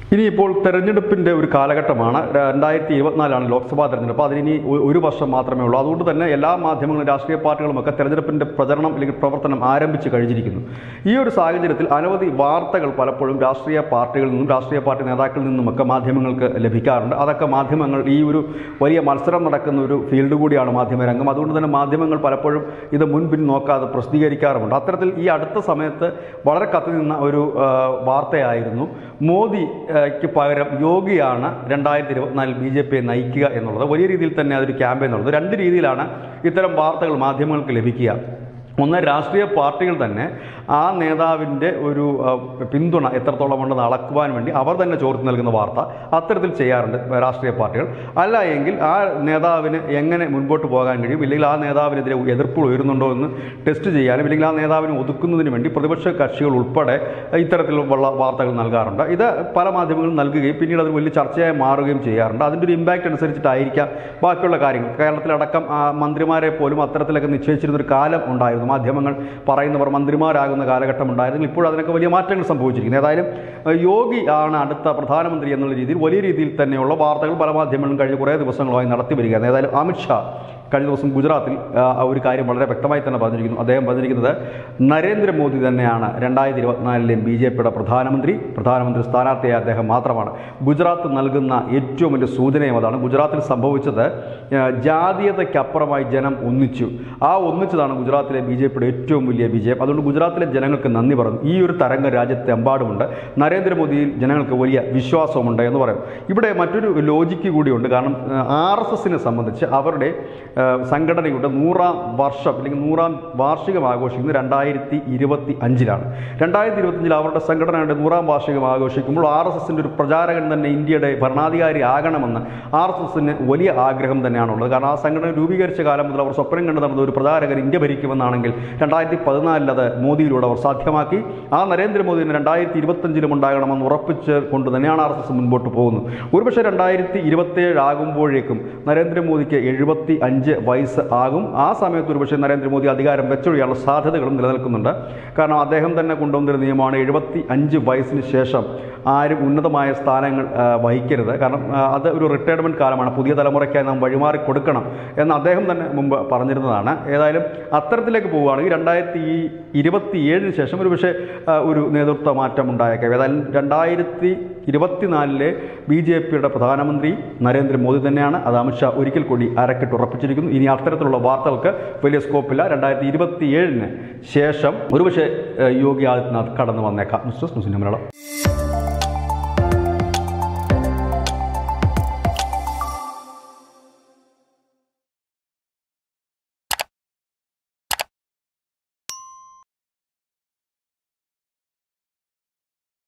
ഇനിയിപ്പോൾ തെരഞ്ഞെടുപ്പിൻ്റെ ഒരു കാലഘട്ടമാണ് രണ്ടായിരത്തി ഇരുപത്തിനാലാണ് ലോക്സഭാ തെരഞ്ഞെടുപ്പ് അതിനി ഒ- ഒരു വർഷം മാത്രമേ ഉള്ളൂ അതുകൊണ്ട് തന്നെ എല്ലാ മാധ്യമങ്ങളും രാഷ്ട്രീയ പാർട്ടികളുമൊക്കെ തെരഞ്ഞെടുപ്പിൻ്റെ പ്രചരണം അല്ലെങ്കിൽ പ്രവർത്തനം ആരംഭിച്ച് കഴിഞ്ഞിരിക്കുന്നു ഈ ഒരു സാഹചര്യത്തിൽ അനവധി വാർത്തകൾ പലപ്പോഴും രാഷ്ട്രീയ പാർട്ടികളിൽ നിന്നും രാഷ്ട്രീയ പാർട്ടി നേതാക്കളിൽ നിന്നുമൊക്കെ മാധ്യമങ്ങൾക്ക് ലഭിക്കാറുണ്ട് അതൊക്കെ മാധ്യമങ്ങൾ ഈ ഒരു വലിയ മത്സരം നടക്കുന്ന ഒരു ഫീൽഡ് കൂടിയാണ് മാധ്യമരംഗം അതുകൊണ്ട് തന്നെ മാധ്യമങ്ങൾ പലപ്പോഴും ഇത് മുൻപിൻ നോക്കാതെ പ്രസിദ്ധീകരിക്കാറുമുണ്ട് അത്തരത്തിൽ ഈ അടുത്ത സമയത്ത് വളരെ കത്തി നിന്ന ഒരു ആ, വാർത്തയായിരുന്നു മോദിക്ക് പകരം യോഗിയാണ് രണ്ടായിരത്തി ഇരുപത്തിനാലിൽ ബി ജെ പിയെ നയിക്കുക എന്നുള്ളത് വലിയ രീതിയിൽ തന്നെ അതൊരു ക്യാമ്പയിൻ എന്നുള്ളത് രണ്ട് രീതിയിലാണ് ഇത്തരം വാർത്തകൾ മാധ്യമങ്ങൾക്ക് ലഭിക്കുക ഒന്ന് രാഷ്ട്രീയ പാർട്ടികൾ തന്നെ ആ നേതാവിൻ്റെ ഒരു ആ, പിന്തുണ എത്രത്തോളം ഉണ്ടെന്ന് അളക്കുവാൻ വേണ്ടി അവർ തന്നെ ചോർത്തി നൽകുന്ന വാർത്ത അത്തരത്തിൽ ചെയ്യാറുണ്ട് രാഷ്ട്രീയ പാർട്ടികൾ അല്ല എങ്കിൽ ആ നേതാവിന് എങ്ങനെ മുൻപോട്ട് പോകാൻ കഴിയും ഇല്ലെങ്കിൽ ആ നേതാവിനെതിരെ എതിർപ്പ് ഉയരുന്നുണ്ടോ എന്ന് ടെസ്റ്റ് ചെയ്യാനും ഇല്ലെങ്കിൽ ആ നേതാവിനെ ഒതുക്കുന്നതിന് വേണ്ടി പ്രതിപക്ഷ കക്ഷികൾ ഉൾപ്പെടെ ഇത്തരത്തിലുള്ള വാർത്തകൾ നൽകാറുണ്ട് ഇത് പല മാധ്യമങ്ങളും നൽകുകയും പിന്നീട് അത് വലിയ ചർച്ചയായി മാറുകയും ചെയ്യാറുണ്ട് അതിൻ്റെ ഒരു ഇമ്പാക്റ്റ് അനുസരിച്ചിട്ടായിരിക്കാം ബാക്കിയുള്ള കാര്യങ്ങൾ കേരളത്തിലടക്കം ആ, മന്ത്രിമാരെ പോലും അത്തരത്തിലൊക്കെ നിശ്ചയിച്ചിരുന്ന ഒരു കാലം ഉണ്ടായിരുന്നു മാധ്യമങ്ങൾ പറയുന്നവർ മന്ത്രിമാരാകുന്ന കാലഘട്ടം ഉണ്ടായിരുന്നു ഇപ്പോൾ അതിനൊക്കെ വലിയ മാറ്റങ്ങൾ സംഭവിച്ചിരിക്കുന്നു ഏതായാലും ഏഹ്, യോഗി ആണ് അടുത്ത പ്രധാനമന്ത്രി എന്നുള്ള രീതിയിൽ വലിയ രീതിയിൽ തന്നെയുള്ള വാർത്തകൾ പല മാധ്യമങ്ങളും കഴിഞ്ഞ കുറേ ദിവസങ്ങളായി നടത്തി വരികയാണ് ഏതായാലും അമിത്ഷാ കഴിഞ്ഞ ദിവസം ഗുജറാത്തിൽ ആ, ഒരു കാര്യം വളരെ വ്യക്തമായി തന്നെ പറഞ്ഞിരിക്കുന്നു അദ്ദേഹം പറഞ്ഞിരിക്കുന്നത് നരേന്ദ്രമോദി തന്നെയാണ് രണ്ടായിരത്തി ഇരുപത്തിനാലിലെയും ബി ജെ പിയുടെ പ്രധാനമന്ത്രി പ്രധാനമന്ത്രി സ്ഥാനാർത്ഥിയായ അദ്ദേഹം മാത്രമാണ് ഗുജറാത്ത് നൽകുന്ന ഏറ്റവും വലിയ സൂചനയും അതാണ് ഗുജറാത്തിൽ സംഭവിച്ചത് ആ, ജാതീയതയ്ക്കപ്പുറമായി ജനം ഒന്നിച്ചു ആ ഒന്നിച്ചതാണ് ഗുജറാത്തിലെ ബി ജെ പിയുടെ ഏറ്റവും വലിയ വിജയം അതുകൊണ്ട് ഗുജറാത്തിലെ ജനങ്ങൾക്ക് നന്ദി പറഞ്ഞു ഈ ഒരു തരംഗം രാജ്യത്തെമ്പാടുമുണ്ട് നരേന്ദ്രമോദിയിൽ ജനങ്ങൾക്ക് വലിയ വിശ്വാസമുണ്ട് എന്ന് പറയും ഇവിടെ മറ്റൊരു ലോജിക്ക് കൂടിയുണ്ട് കാരണം ആർ എസ് എസിനെ സംബന്ധിച്ച് അവരുടെ ആ, സംഘടനയുടെ നൂറാം വർഷം അല്ലെങ്കിൽ നൂറാം വാർഷികം ആഘോഷിക്കുന്നത് രണ്ടായിരത്തി ഇരുപത്തി അഞ്ചിലാണ് രണ്ടായിരത്തി ഇരുപത്തഞ്ചിൽ അവരുടെ സംഘടനയുടെ നൂറാം വാർഷികം ആഘോഷിക്കുമ്പോൾ ആർ എസ് എസിൻ്റെ ഒരു പ്രചാരകൻ തന്നെ ഇന്ത്യയുടെ ഭരണാധികാരി ആകണമെന്ന് ആർ എസ് എസിന് വലിയ ആഗ്രഹം തന്നെയാണുള്ളത് കാരണം ആ സംഘടന രൂപീകരിച്ച കാലം മുതൽ അവർ സ്വപ്നം കണ്ടു നടന്ന ഒരു പ്രചാരകൻ ഇന്ത്യ ഭരിക്കുമെന്നാണെങ്കിൽ രണ്ടായിരത്തി പതിനാലിൽ അത് മോദിയിലൂടെ അവർ സാധ്യമാക്കി ആ നരേന്ദ്രമോദിന് രണ്ടായിരത്തി ഇരുപത്തഞ്ചിലും ഉണ്ടാകണമെന്ന് ഉറപ്പിച്ച് കൊണ്ട് തന്നെയാണ് ആർ എസ് എസ് മുൻപോട്ട് പോകുന്നത് ഒരുപക്ഷെ രണ്ടായിരത്തി ഇരുപത്തേഴ് ആകുമ്പോഴേക്കും നരേന്ദ്രമോദിക്ക് എഴുപത്തി അഞ്ച് വയസ്സ് ആകും ആ സമയത്ത് ഒരുപക്ഷെ നരേന്ദ്രമോദി അധികാരം വെച്ചൊഴിയാനുള്ള സാധ്യതകളും നിലനിൽക്കുന്നുണ്ട് കാരണം അദ്ദേഹം തന്നെ കൊണ്ടുവന്നൊരു നിയമമാണ് എഴുപത്തി അഞ്ച് വയസ്സിന് ശേഷം ആരും ഉന്നതമായ സ്ഥാനങ്ങൾ ആ, വഹിക്കരുത് കാരണം ആ, അത് ഒരു റിട്ടയർമെൻറ്റ് കാലമാണ് പുതിയ തലമുറയ്ക്കായി നാം വഴിമാറി കൊടുക്കണം എന്ന് അദ്ദേഹം തന്നെ മുമ്പ് പറഞ്ഞിരുന്നതാണ് ഏതായാലും അത്തരത്തിലേക്ക് പോവുകയാണെങ്കിൽ രണ്ടായിരത്തി ഇരുപത്തി ഏഴിന് ശേഷം ഒരു പക്ഷേ ആ, ഒരു നേതൃത്വ മാറ്റം ഉണ്ടായേക്കാം ഏതായാലും രണ്ടായിരത്തി ഇരുപത്തിനാലിലെ ബി ജെ പിയുടെ പ്രധാനമന്ത്രി നരേന്ദ്രമോദി തന്നെയാണ് അത് അമിത്ഷാ ഒരിക്കൽ കൂടി അരക്കിട്ട് ഉറപ്പിച്ചിരിക്കുന്നു ഇനി അത്തരത്തിലുള്ള വാർത്തകൾക്ക് വലിയ സ്കോപ്പില്ല രണ്ടായിരത്തി ഇരുപത്തി ഏഴിന് ശേഷം ഒരുപക്ഷെ ഏഹ്, യോഗി ആദിത്യനാഥ് കടന്നു വന്നേക്കാം news desk news India Malayalam